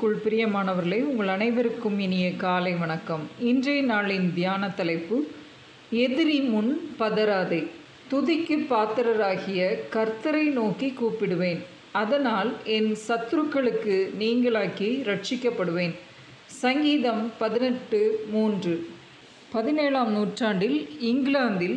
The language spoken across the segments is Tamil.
இயேசுக்குள் பிரியமானவர்களே உங்கள் அனைவருக்கும் இனிய காலை வணக்கம் இன்றைய நாளின் தியான தலைப்பு எதிரி முன் பதறாதே துதிக்கு பாத்திரராகிய கர்த்தரை நோக்கி கூப்பிடுவேன் அதனால் என் சத்துருக்களுக்கு நீங்களாக்கி ரட்சிக்கப்படுவேன் சங்கீதம் பதினெட்டு மூன்று பதினேழாம் நூற்றாண்டில் இங்கிலாந்தில்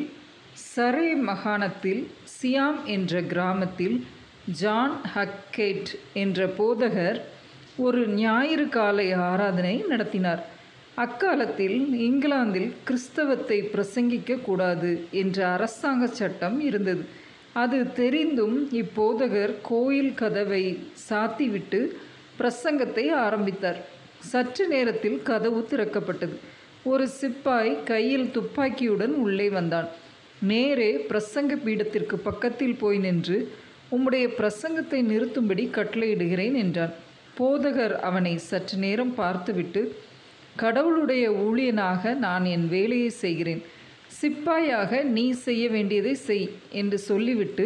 சரே மாகாணத்தில் சியாம் என்ற கிராமத்தில் ஜான் ஹக்கேட் என்ற போதகர் ஒரு ஞாயிறு காலை ஆராதனை நடத்தினார் அக்காலத்தில் இங்கிலாந்தில் கிறிஸ்தவத்தை பிரசங்கிக்க கூடாது என்ற அரசாங்க சட்டம் இருந்தது அது தெரிந்தும் இப்போதகர் கோயில் கதவை சாத்திவிட்டு பிரசங்கத்தை ஆரம்பித்தார் சற்று நேரத்தில் கதவு திறக்கப்பட்டது ஒரு சிப்பாய் கையில் துப்பாக்கியுடன் உள்ளே வந்தான் நேரே பிரசங்க பீடத்திற்கு பக்கத்தில் போய் நின்று உம்முடைய பிரசங்கத்தை நிறுத்தும்படி கட்டளையிடுகிறேன் என்றான் போதகர் அவனை சற்று நேரம் பார்த்துவிட்டு கடவுளுடைய ஊழியனாக நான் என் வேலையை செய்கிறேன் சிப்பாயாக நீ செய்ய வேண்டியதை செய் என்று சொல்லிவிட்டு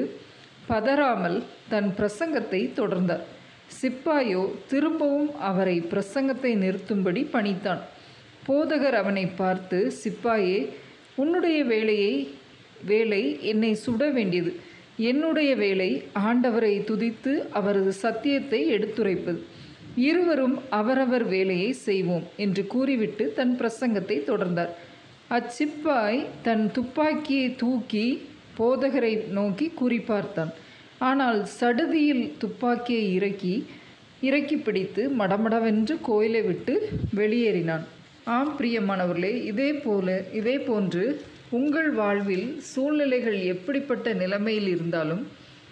பதறாமல் தன் பிரசங்கத்தை தொடர்ந்தார் சிப்பாயோ திரும்பவும் அவரை பிரசங்கத்தை நிறுத்தும்படி பணித்தான் போதகர் அவனை பார்த்து சிப்பாயே உன்னுடைய வேலையை வேலை என்னை சுட வேண்டியது என்னுடைய வேலை ஆண்டவரை துதித்து அவரது சத்தியத்தை எடுத்துரைப்பது இருவரும் அவரவர் வேலையை செய்வோம் என்று கூறிவிட்டு தன் பிரசங்கத்தை தொடர்ந்தார் அச்சிப்பாய் தன் துப்பாக்கியை தூக்கி போதகரை நோக்கி குறிப்பார்த்தான் ஆனால் சடுதியில் துப்பாக்கியை இறக்கி இறக்கி பிடித்து மடமடவென்று கோயிலை விட்டு வெளியேறினான் ஆம் பிரியமானவர்களே இதே போல இதே போன்று உங்கள் வாழ்வில் சூழ்நிலைகள் எப்படிப்பட்ட நிலைமையில் இருந்தாலும்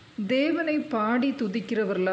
தேவனை பாடி துதிக்கிறவர்களா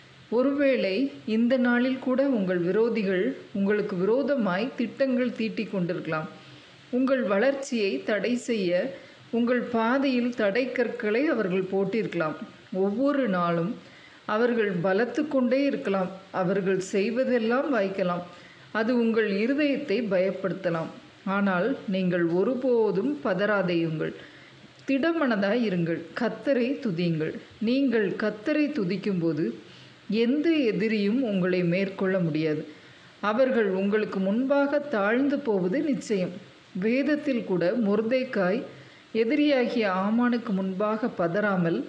ஒருவேளை இந்த நாளில் கூட உங்கள் விரோதிகள் உங்களுக்கு விரோதமாய் திட்டங்கள் தீட்டிக் கொண்டிருக்கலாம் உங்கள் வளர்ச்சியை தடை செய்ய உங்கள் பாதையில் தடை கற்களை அவர்கள் போட்டிருக்கலாம் ஒவ்வொரு நாளும் அவர்கள் பலத்து கொண்டே இருக்கலாம் அவர்கள் செய்வதெல்லாம் வாய்க்கலாம் அது உங்கள் இருதயத்தை பயப்படுத்தலாம் ஆனால் நீங்கள் ஒருபோதும் பதறாதையுங்கள் திடமனதாய் இருங்கள் கத்தரை துதியுங்கள் நீங்கள் கத்தரை துதிக்கும்போது எந்த எதிரியும் உங்களை மேற்கொள்ள முடியாது அவர்கள் உங்களுக்கு முன்பாக தாழ்ந்து போவது நிச்சயம் வேதத்தில் கூட முர்தேக்காய் எதிரியாகிய ஆமானுக்கு முன்பாக பதறாமல்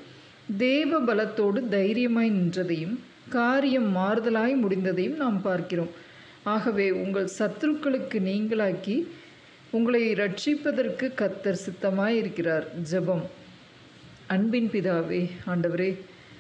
தேவ பலத்தோடு தைரியமாய் நின்றதையும் காரியம் மாறுதலாய் முடிந்ததையும் நாம் பார்க்கிறோம் ஆகவே உங்கள் சத்துருக்களுக்கு நீங்களாக்கி உங்களை ரட்சிப்பதற்கு கத்தர் சித்தமாய் இருக்கிறார் ஜெபம் அன்பின் பிதாவே ஆண்டவரே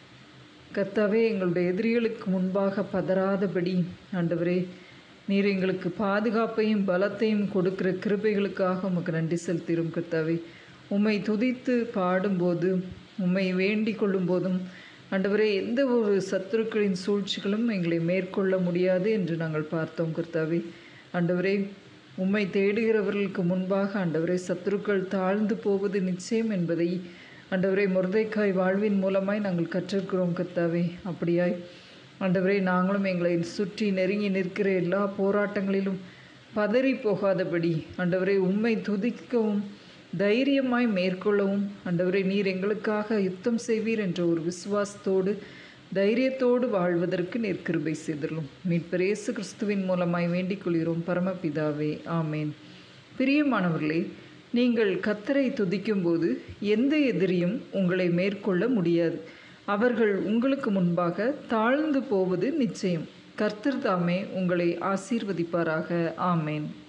கர்த்தாவே எங்களுடைய எதிரிகளுக்கு முன்பாக பதறாதபடி ஆண்டவரே நீர் எங்களுக்கு பாதுகாப்பையும் பலத்தையும் கொடுக்கிற கிருபைகளுக்காக உமக்கு நன்றி செலுத்திடும் கர்த்தாவே உம்மை துதித்து பாடும்போது உம்மை வேண்டிக் கொள்ளும் போதும் ஆண்டவரே எந்த ஒரு சத்துருக்களின் சூழ்ச்சிகளும் எங்களை மேற்கொள்ள முடியாது என்று நாங்கள் பார்த்தோம் கர்த்தாவே ஆண்டவரே உம்மை தேடுகிறவர்களுக்கு முன்பாக ஆண்டவரே சத்துருக்கள் தாழ்ந்து போவது நிச்சயம் என்பதை ஆண்டவரே முருதைக்காய் வாழ்வின் மூலமாய் நாங்கள் கற்றிருக்கிறோம் கர்த்தாவே அப்படியாய் ஆண்டவரே நாங்களும் எங்களை சுற்றி நெருங்கி நிற்கிற எல்லா போராட்டங்களிலும் பதறி போகாதபடி ஆண்டவரை உம்மை துதிக்கவும் தைரியமாய் மேற்கொள்ளவும் ஆண்டவரை நீர் எங்களுக்காக யுத்தம் செய்வீர் என்ற ஒரு விசுவாசத்தோடு தைரியத்தோடு வாழ்வதற்கு நீர் கிருபை செய்துள்ளோம் மீட்பர் இயேசு கிறிஸ்துவின் மூலமாய் வேண்டிக் கொள்கிறோம் பரமபிதாவே ஆமேன் பிரியமானவர்களே நீங்கள் கத்தரை துதிக்கும்போது எந்த எதிரியும் உங்களை மேற்கொள்ள முடியாது அவர்கள் உங்களுக்கு முன்பாக தாழ்ந்து போவது நிச்சயம் கர்த்தர் தாமே உங்களை ஆசீர்வதிப்பாராக ஆமேன்